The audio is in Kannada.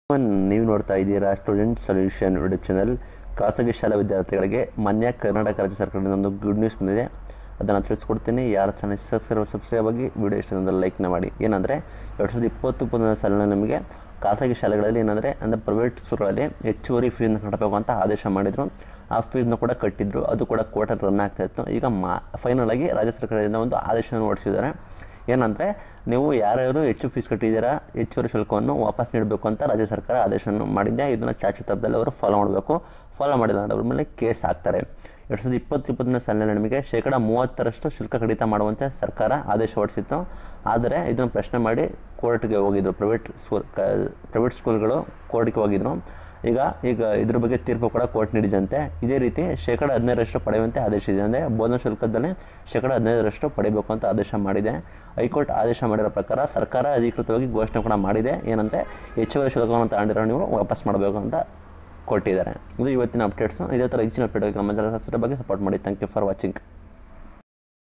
ನೀವು ನೋಡ್ತಾ ಇದ್ದೀರಾ ಸ್ಟೂಡೆಂಟ್ ಸೊಲ್ಯೂಷನ್ ಯೂಟ್ಯೂಬ್ ಚಾನಲ್ ಖಾಸಗಿ ಶಾಲಾ ವಿದ್ಯಾರ್ಥಿಗಳಿಗೆ ಮಾನ್ಯ ಕರ್ನಾಟಕ ರಾಜ್ಯ ಸರ್ಕಾರದಿಂದ ಒಂದು ಗುಡ್ ನ್ಯೂಸ್ ಬಂದಿದೆ ಅದನ್ನು ತಿಳಿಸ್ಕೊಡ್ತೀನಿ ಯಾರು ಚಾನಲ್ ಸಬ್ಸ್ಕ್ರೈಬ್ ಸಬ್ಸ್ಕ್ರೈಬ್ ಆಗಿ ವಿಡಿಯೋ ಇಷ್ಟ ಒಂದು ಲೈಕ್ನ ಮಾಡಿ ಏನಂದರೆ ಎರಡು ಸಾವಿರದ ಇಪ್ಪತ್ತು ಇಪ್ಪತ್ತೊಂದನೇ ಸಾಲಿನ ನಮಗೆ ಖಾಸಗಿ ಶಾಲೆಗಳಲ್ಲಿ ಏನಂದರೆ ಅಂದರೆ ಪ್ರೈವೇಟ್ ಸ್ಕೂಲ್ಗಳಲ್ಲಿ ಹೆಚ್ಚುವರಿ ಫೀಸ್ನ ಕಟ್ಟಬೇಕು ಅಂತ ಆದೇಶ ಮಾಡಿದರು ಆ ಫೀಸ್ನ ಕೂಡ ಕಟ್ಟಿದ್ರು ಅದು ಕೂಡ ಕೋರ್ಟಲ್ಲಿ ರನ್ ಆಗ್ತಾ ಇತ್ತು ಈಗ ಮಾ ಫೈನಲ್ ಆಗಿ ರಾಜ್ಯ ಸರ್ಕಾರದಿಂದ ಒಂದು ಆದೇಶವನ್ನು ಹೊರಡಿಸಿದ್ದಾರೆ ಏನಂದರೆ ನೀವು ಯಾರ್ಯಾರು ಹೆಚ್ಚು ಫೀಸ್ ಕಟ್ಟಿದ್ದೀರಾ ಹೆಚ್ಚುವರಿ ಶುಲ್ಕವನ್ನು ವಾಪಸ್ ನೀಡಬೇಕು ಅಂತ ರಾಜ್ಯ ಸರ್ಕಾರ ಆದೇಶವನ್ನು ಮಾಡಿದ್ದೆ ಇದನ್ನು ಚಾಚು ತಪ್ಪದಲ್ಲಿ ಅವರು ಫಾಲೋ ಮಾಡಬೇಕು ಫಾಲೋ ಮಾಡಿಲ್ಲ ಅಂದ್ರೆ ಅವ್ರ ಮೇಲೆ ಕೇಸ್ ಹಾಕ್ತಾರೆ ಎರಡು ಸಾವಿರದ ಇಪ್ಪತ್ತು ಇಪ್ಪತ್ತನೇ ಸಾಲಿನಲ್ಲಿ ನಮಗೆ ಶೇಕಡ ಮೂವತ್ತರಷ್ಟು ಶುಲ್ಕ ಕಡಿತ ಮಾಡುವಂತೆ ಸರ್ಕಾರ ಆದೇಶ ಹೊರಡಿಸಿತ್ತು ಆದರೆ ಇದನ್ನು ಪ್ರಶ್ನೆ ಮಾಡಿ ಕೋರ್ಟ್ಗೆ ಹೋಗಿದ್ರು ಪ್ರೈವೇಟ್ ಸ್ಕೂಲ್ ಕ ಪ್ರೈವೇಟ್ ಸ್ಕೂಲ್ಗಳು ಕೋರ್ಟ್ಗೆ ಹೋಗಿದ್ರು ಈಗ ಈಗ ಇದ್ರ ಬಗ್ಗೆ ತೀರ್ಪು ಕೂಡ ಕೋರ್ಟ್ ನೀಡಿದಂತೆ ಇದೇ ರೀತಿ ಶೇಕಡ ಹದಿನೈದರಷ್ಟು ಪಡೆಯುವಂತೆ ಆದೇಶ ಇದೆ ಅಂದರೆ ಬೋಧನಾ ಶುಲ್ಕದಲ್ಲಿ ಶೇಕಡ ಹದಿನೈದರಷ್ಟು ಪಡೆಯಬೇಕು ಅಂತ ಆದೇಶ ಮಾಡಿದೆ ಹೈಕೋರ್ಟ್ ಆದೇಶ ಮಾಡಿರೋ ಪ್ರಕಾರ ಸರ್ಕಾರ ಅಧಿಕೃತವಾಗಿ ಘೋಷಣೆ ಕೂಡ ಮಾಡಿದೆ ಏನಂದರೆ ಹೆಚ್ಚುವರಿ ಶುಲ್ಕವನ್ನು ತಗೊಂಡಿರೋ ನೀವು ವಾಪಸ್ ಮಾಡಬೇಕು ಅಂತ ಕೊಟ್ಟಿದ್ದಾರೆ ಇದು ಇವತ್ತಿನ ಅಪ್ಡೇಟ್ಸು ಇದೇ ಥರ ಹೆಚ್ಚಿನ ಅಪ್ಡೇಟ್ ನಮ್ಮ ಚಾನಲ್ ಸಬ್ಸ್ಕ್ರೈಬ್ ಬಗ್ಗೆ ಸಪೋರ್ಟ್ ಮಾಡಿ ಥ್ಯಾಂಕ್ ಯು ಫಾರ್ ವಾಚಿಂಗ್